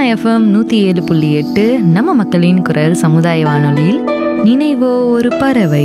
FM நூற்றி ஏழு புள்ளி எட்டு நம்ம மக்களின் குரல் சமுதாய வானொலியில் நினைவோ ஒரு பறவை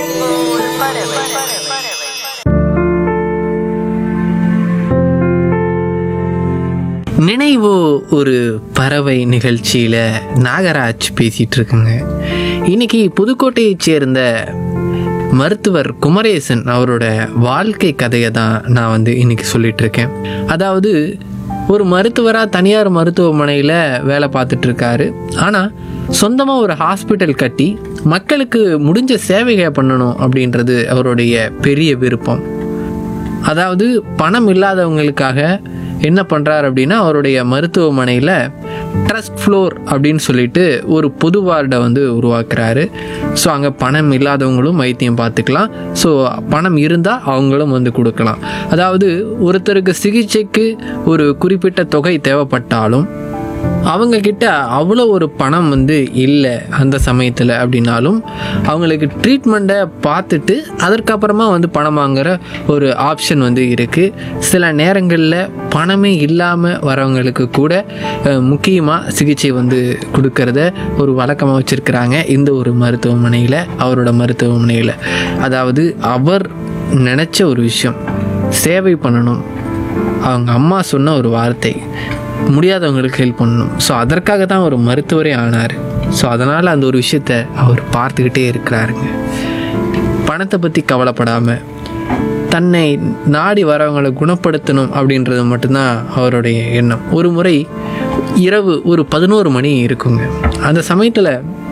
நினைவோ ஒரு பறவை நிகழ்ச்சியில் நாகராஜ் பேசிகிட்டு இருக்குங்க இன்னைக்கு புதுக்கோட்டையைச் சேர்ந்த மருத்துவர் குமரேசன் அவரோட வாழ்க்கை கதையை தான் நான் வந்து இன்னைக்கு சொல்லிட்டு இருக்கேன் அதாவது ஒரு மருத்துவராக தனியார் மருத்துவமனையில் வேலை பார்த்துட்டு இருக்காரு ஆனால் சொந்தமாக ஒரு ஹாஸ்பிட்டல் கட்டி மக்களுக்கு முடிஞ்ச சேவைகளை பண்ணணும் அப்படின்றது அவருடைய பெரிய விருப்பம் அதாவது பணம் இல்லாதவங்களுக்காக என்ன பண்ணுறாரு அப்படின்னா அவருடைய மருத்துவமனையில் ட்ரஸ்ட் ஃப்ளோர் அப்படின்னு சொல்லிட்டு ஒரு பொது வார்டை வந்து உருவாக்குறாரு ஸோ அங்கே பணம் இல்லாதவங்களும் வைத்தியம் பார்த்துக்கலாம் ஸோ பணம் இருந்தால் அவங்களும் வந்து கொடுக்கலாம் அதாவது ஒருத்தருக்கு சிகிச்சைக்கு ஒரு குறிப்பிட்ட தொகை தேவைப்பட்டாலும் அவங்க கிட்ட அவ்வளோ ஒரு பணம் வந்து இல்லை அந்த சமயத்தில் அப்படின்னாலும் அவங்களுக்கு ட்ரீட்மெண்ட்டை பார்த்துட்டு அதற்கப்புறமா வந்து பணம் வாங்குற ஒரு ஆப்ஷன் வந்து இருக்குது சில நேரங்களில் பணமே இல்லாமல் வரவங்களுக்கு கூட முக்கியமாக சிகிச்சை வந்து கொடுக்கறத ஒரு வழக்கமாக வச்சுருக்கிறாங்க இந்த ஒரு மருத்துவமனையில் அவரோட மருத்துவமனையில் அதாவது அவர் நினச்ச ஒரு விஷயம் சேவை பண்ணணும் அவங்க அம்மா சொன்ன ஒரு வார்த்தை முடியாதவங்களுக்கு ஹெல்ப் பண்ணணும் ஸோ அதற்காக தான் ஒரு மருத்துவரே ஆனார் ஸோ அதனால் அந்த ஒரு விஷயத்த அவர் பார்த்துக்கிட்டே இருக்கிறாருங்க பணத்தை பற்றி கவலைப்படாமல் தன்னை நாடி வரவங்களை குணப்படுத்தணும் அப்படின்றது மட்டும்தான் அவருடைய எண்ணம் ஒரு முறை இரவு ஒரு பதினோரு மணி இருக்குங்க அந்த சமயத்தில்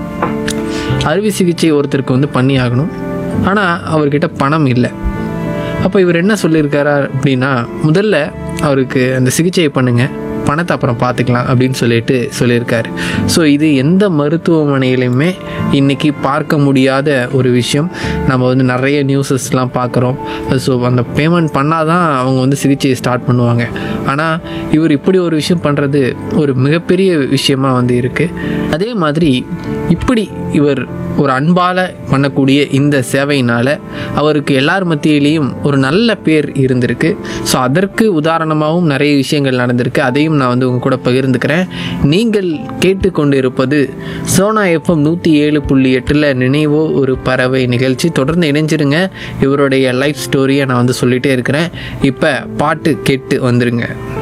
அறுவை சிகிச்சை ஒருத்தருக்கு வந்து பண்ணி ஆகணும் ஆனால் அவர்கிட்ட பணம் இல்லை அப்போ இவர் என்ன சொல்லியிருக்காரா அப்படின்னா முதல்ல அவருக்கு அந்த சிகிச்சையை பண்ணுங்க பணத்தை அப்புறம் பார்த்துக்கலாம் அப்படின்னு சொல்லிட்டு சொல்லியிருக்காரு ஸோ இது எந்த மருத்துவமனையிலையுமே இன்றைக்கி பார்க்க முடியாத ஒரு விஷயம் நம்ம வந்து நிறைய நியூஸஸ்லாம் பார்க்குறோம் ஸோ அந்த பேமெண்ட் பண்ணால் தான் அவங்க வந்து சிகிச்சையை ஸ்டார்ட் பண்ணுவாங்க ஆனால் இவர் இப்படி ஒரு விஷயம் பண்ணுறது ஒரு மிகப்பெரிய விஷயமா வந்து இருக்குது அதே மாதிரி இப்படி இவர் ஒரு அன்பால் பண்ணக்கூடிய இந்த சேவையினால் அவருக்கு எல்லார் மத்தியிலையும் ஒரு நல்ல பேர் இருந்திருக்கு ஸோ அதற்கு உதாரணமாகவும் நிறைய விஷயங்கள் நடந்திருக்கு அதையும் நான் வந்து உங்க கூட பகிர்ந்துக்கிறேன் நீங்கள் கேட்டுக்கொண்டு இருப்பது சோனா எஃப்எம் நூற்றி ஏழு புள்ளி எட்டில் நினைவோ ஒரு பறவை நிகழ்ச்சி தொடர்ந்து இணைஞ்சிருங்க இவருடைய லைஃப் ஸ்டோரியை நான் வந்து சொல்லிகிட்டே இருக்கிறேன் இப்போ பாட்டு கேட்டு வந்துருங்க